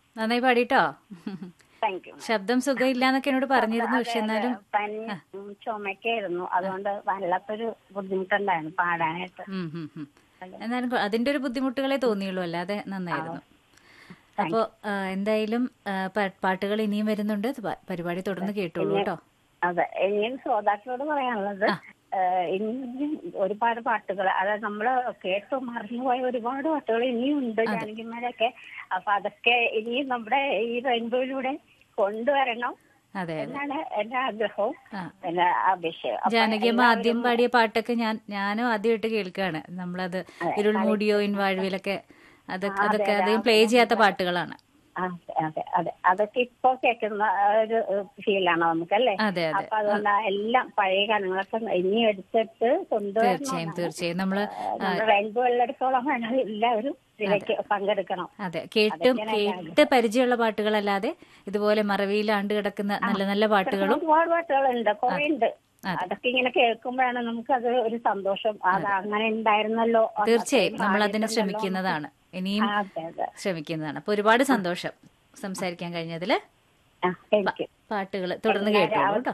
നന്നായി പാടിട്ടോ thank you ശബ്ദം സുഖമില്ല എന്നൊക്കെ എന്നോട് പറഞ്ഞിരുന്നു പക്ഷെ എന്നാലും പനി ഉം, ചുമക്കായിരുന്നു അതുകൊണ്ട് വല്ലാത്തൊരു ബുദ്ധിമുട്ടുണ്ടായിരുന്നു പാടാനായിട്ട് ഉം, ഉം, ഉം. എന്നാലും കൊ- അതിന്റെ ഒരു ബുദ്ധിമുട്ടുകളെ തോന്നിയുള്ളൂ അല്ലാതെ നന്നായിരുന്നു അപ്പോ ആ, എന്തായാലും ആ, പ- പാട്ടുകൾ ഇനിയും വരുന്നുണ്ട് അത് പ- പരിപാടി തുടർന്ന് കേട്ടോളൂ കേട്ടോ അതെ ഇനിയും ശ്രോതാക്കളോട് പറയാനുള്ളത് ഏഹ്, ഇനിയും ഒരുപാട് പാട്ടുകൾ അതായത് നമ്മള് കേട്ടു മറന്നുപോയ ഒരുപാട് പാട്ടുകൾ ഇനിയും ഉണ്ട് ജാനകിമാരൊക്കെ അപ്പൊ അതൊക്കെ ഇനിയും നമ്മുടെ ഈ റെയിൻബോയിലൂടെ കൊണ്ടുവരണം അതെ അതെ എന്നാണ് എന്റെ ആഗ്രഹവും ആ. എന്റെ അഭിഷേകം അപ്പൊ ജാനകിയമ്മ ആദ്യം പാടിയ പാട്ടൊക്കെ ഞാൻ ഞാനും ആദ്യമായിട്ട് കേൾക്കുകയാണ് നമ്മളത് ഇരുൾ മൂടിയോ ഇൻ വാഴ്വിലൊക്കെ അതൊക്കെ അതൊക്കെ അധികം പ്ലേ ചെയ്യാത്ത പാട്ടുകളാണ് അതെ അതെ അതെ അതൊക്കെ ഇപ്പൊ കേൾക്കുന്ന ഒരു ഫീലാണ് നമുക്കല്ലേ അതെ അതെ അപ്പൊ അതുകൊണ്ട് ആ എല്ലാം പഴയ ഗാനങ്ങളൊക്കെ ഇനി എടുത്തിട്ട് കൊണ്ടുവരണം തീർച്ചയായും തീർച്ചയായും നമ്മള് നമ്മുടെ റെയിൻബോ ഉള്ളിടത്തോളം വേണം എല്ലാവരും ഇതിലേക്ക് പങ്കെടുക്കണം അതെ കേട്ടും കേട്ട് പരിചയമുള്ള പാട്ടുകളല്ലാതെ ഇതുപോലെ മറവിയിലാണ്ട് കിടക്കുന്ന നല്ല നല്ല പാട്ടുകളും ഒരുപാട് പാട്ടുകളുണ്ട് കുറെ ഉണ്ട് അതൊക്കെ ഇങ്ങനെ കേൾക്കുമ്പോഴാണ് നമുക്ക് അത് ഒരു സന്തോഷം അത് അങ്ങനെ ഉണ്ടായിരുന്നല്ലോ അത് തീർച്ചയായും അത്രയും നമ്മൾ അതിന് പാടിയിട്ടുണ്ടല്ലോ. ശ്രമിക്കുന്നതാണ് ഇനിയും അതെ അതെ ശ്രമിക്കുന്നതാണ് അപ്പൊ ഒരുപാട് സന്തോഷം സംസാരിക്കാൻ കഴിഞ്ഞതില് ആ, എനിക്ക് പാട്ടുകൾ തുടർന്ന് കേട്ടോളൂ കേട്ടോ